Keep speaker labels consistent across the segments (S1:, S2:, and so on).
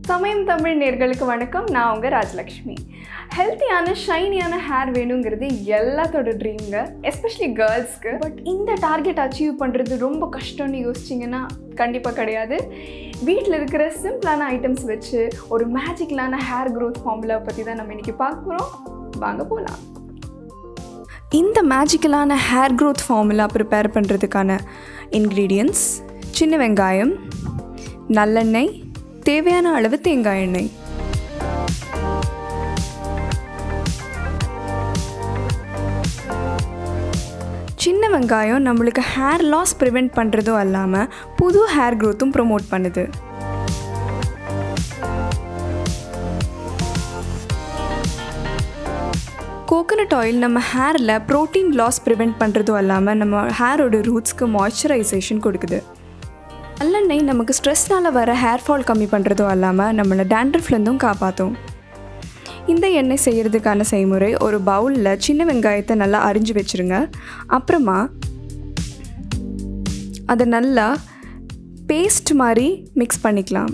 S1: சமயம் தமிழ் நேர்களுக்கு வணக்கம் நான் உங்கள் ராஜலக்ஷ்மி ஹெல்த்தியான ஷைனியான ஹேர் வேணுங்கிறது எல்லாத்தோட ட்ரீம்ங்க எஸ்பெஷலி கேர்ள்ஸ்க்கு பட் இந்த டார்கெட் அச்சீவ் பண்ணுறது ரொம்ப கஷ்டம்னு யோசிச்சிங்கன்னா கண்டிப்பாக கிடையாது வீட்டில் இருக்கிற சிம்பிளான ஐட்டம்ஸ் வச்சு ஒரு மேஜிக்கலான ஹேர் க்ரோத் ஃபார்முலா பற்றி தான் நம்ம இன்றைக்கி பார்க்க போகிறோம் வாங்க போகலாம் இந்த மேஜிக்கலான ஹேர் க்ரோத் ஃபார்முலா ப்ரிப்பேர் பண்ணுறதுக்கான இன்க்ரீடியன்ட்ஸ் சின்ன வெங்காயம் நல்லெண்ணெய் தேவையான அளவு தேங்காய் எண்ணெய் சின்ன வெங்காயம் நம்மளுக்கு ஹேர் லாஸ் ப்ரிவெண்ட் பண்ணுறதும் இல்லாமல் புது ஹேர் க்ரோத்தும் ப்ரொமோட் பண்ணுது கோகனட் ஆயில் நம்ம ஹேரில் ப்ரோட்டீன் லாஸ் ப்ரிவெண்ட் பண்ணுறதும் இல்லாமல் நம்ம ஹேரோட ரூட்ஸ்க்கு மாய்ஸ்சரைசேஷன் கொடுக்குது நல்லெண்ணெய் நமக்கு ஸ்ட்ரெஸ்னால் வர ஹேர் ஃபால் கம்மி பண்ணுறதும் இல்லாமல் நம்மளை டேண்ட்ரஃப்லேருந்தும் காப்பாற்றும் இந்த எண்ணெய் செய்கிறதுக்கான செய்முறை ஒரு பவுலில் சின்ன வெங்காயத்தை நல்லா அரிஞ்சு வச்சுருங்க அப்புறமா அதை நல்லா பேஸ்ட் மாதிரி மிக்ஸ் பண்ணிக்கலாம்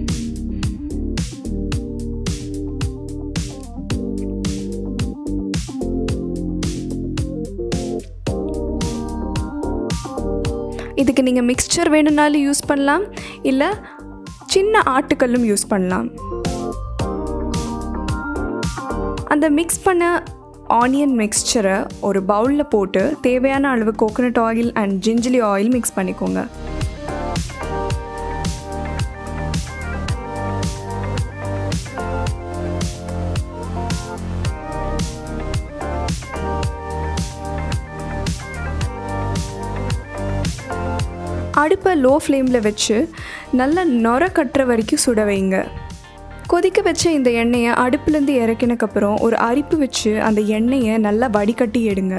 S1: இதுக்கு நீங்கள் மிக்சர் வேணும்னாலும் யூஸ் பண்ணலாம் இல்லை சின்ன ஆட்டுக்கல்லும் யூஸ் பண்ணலாம் அந்த மிக்ஸ் பண்ண ஆனியன் மிக்ஸ்சரை ஒரு பவுலில் போட்டு தேவையான அளவு coconut oil and gingelly oil mix பண்ணிக்கோங்க அடுப்பை லோ ஃப்ளேமில் வச்சு நல்லா நொர கட்டுற வரைக்கும் சுட வைங்க கொதிக்க வச்ச இந்த எண்ணெயை அடுப்புலேருந்து இறக்கினக்கப்புறம் ஒரு அரிப்பு வச்சு அந்த எண்ணெயை நல்லா வடிகட்டி எடுங்க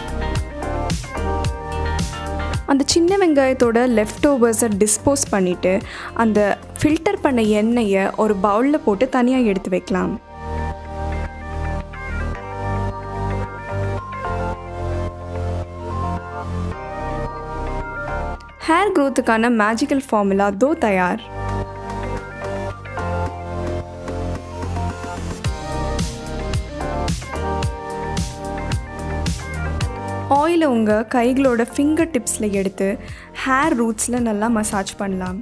S1: அந்த சின்ன வெங்காயத்தோட லெஃப்ட் ஓவர்ஸை டிஸ்போஸ் பண்ணிவிட்டு அந்த ஃபில்டர் பண்ண எண்ணெயை ஒரு பவுலில் போட்டு தனியாக எடுத்து வைக்கலாம் ஹேர் க்ரோத்துக்கான மேஜிக்கல் ஃபார்முலா தோ தயார் ஆயிலை உங்கள் கைகளோட ஃபிங்கர் டிப்ஸில் எடுத்து ஹேர் ரூட்ஸில் நல்லா மசாஜ் பண்ணலாம்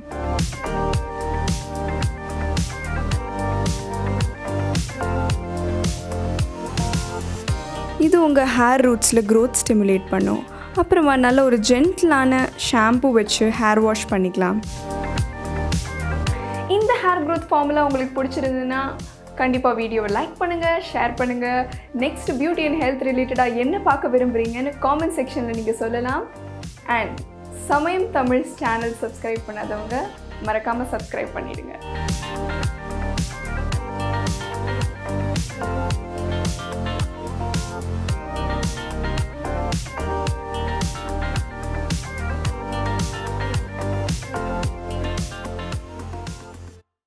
S1: இது உங்கள் ஹேர் ரூட்ஸில் க்ரோத் ஸ்டிமுலேட் பண்ணும் அப்புறமா நல்ல ஒரு ஜென்டிலான ஷாம்பு வச்சு ஹேர் வாஷ் பண்ணிக்கலாம் இந்த ஹேர் க்ரோத் ஃபார்முலா உங்களுக்கு பிடிச்சிருந்ததுன்னா கண்டிப்பாக வீடியோவை லைக் பண்ணுங்கள் ஷேர் பண்ணுங்கள் நெக்ஸ்ட் பியூட்டி அண்ட் ஹெல்த் ரிலேட்டடாக என்ன பார்க்க விரும்புகிறீங்கன்னு காமெண்ட் செக்ஷனில் நீங்கள் சொல்லலாம் அண்ட் சமயம் தமிழ் சேனல் சப்ஸ்கிரைப் பண்ணாதவங்க மறக்காமல் சப்ஸ்கிரைப் பண்ணிவிடுங்க